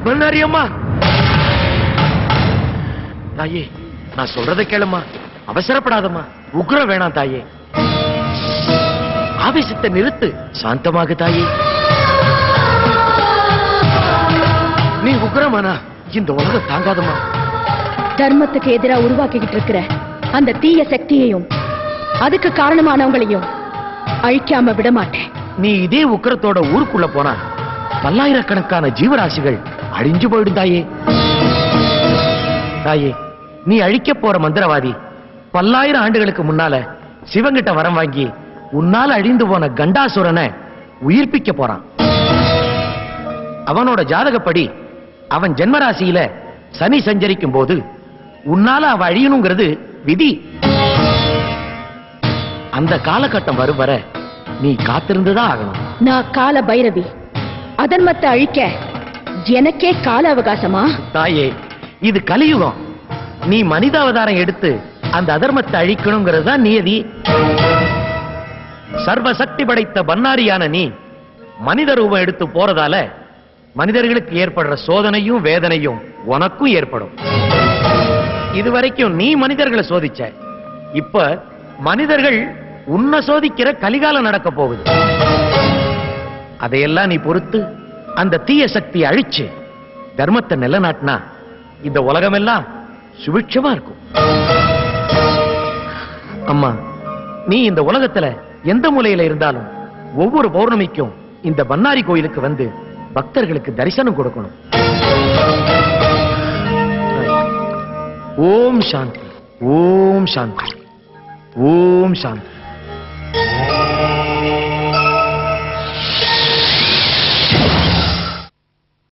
பண்ணாரி அம்மா தாயே நான் சொல்றதை கேளும்மா அவசரப்படாதம்மா உக்ரம் வேணாம் தாயே ஆவேசத்தை நிறுத்து சாந்தமாக தாயே நீ உக்ரமானா இந்த உலகம் தாங்காதம்மா தர்மத்துக்கு எதிரா உருவாக்கிக்கிட்டு இருக்கிற அந்த தீய சக்தியையும் அதுக்கு காரணமானவங்களையும் அழிக்காம விட மாட்டேன் நீ இதே உக்கிரத்தோட ஊருக்குள்ள போனா பல்லாயிரக்கணக்கான ஜீவராசிகள் அழிஞ்சு போயிடும் தாயே தாயே நீ அழிக்க போற மந்திரவாதி பல்லாயிரம் ஆண்டுகளுக்கு முன்னால சிவங்கிட்ட வரம் வாங்கி உன்னால அழிந்து போன கண்டாசுரனை உயிர்ப்பிக்க போறான் அவனோட ஜாதகப்படி அவன் ஜென்மராசியில சனி சஞ்சரிக்கும் போது உன்னால அவ அழியணுங்கிறது விதி அந்த காலகட்டம் வரும் வர நீ காத்திருந்துதான் ஆகணும் நான் கால பைரவி அதர்மத்தை அழிக்க எனக்கே கால அவகாசமா தாயே இது கலியுகம் நீ மனித அவதாரம் எடுத்து அந்த அதர்மத்தை அழிக்கணுங்கிறது தான் நியதி சர்வ சக்தி படைத்த பன்னாரியான நீ மனித ரூபம் எடுத்து போறதால மனிதர்களுக்கு ஏற்படுற சோதனையும் வேதனையும் உனக்கும் ஏற்படும் இதுவரைக்கும் நீ மனிதர்களை சோதிச்ச இப்ப மனிதர்கள் உன்னை சோதிக்கிற கலிகாலம் நடக்க போகுது அதையெல்லாம் நீ பொறுத்து அந்த தீய சக்தியை அழிச்சு தர்மத்தை நிலநாட்டினா இந்த உலகமெல்லாம் சுபிட்சமா இருக்கும் அம்மா நீ இந்த உலகத்துல எந்த மூலையில இருந்தாலும் ஒவ்வொரு பௌர்ணமிக்கும் இந்த பன்னாரி கோயிலுக்கு வந்து பக்தர்களுக்கு தரிசனம் கொடுக்கணும் ஓம் சாந்தி ஓம் சாந்தி ஓம் சாந்தி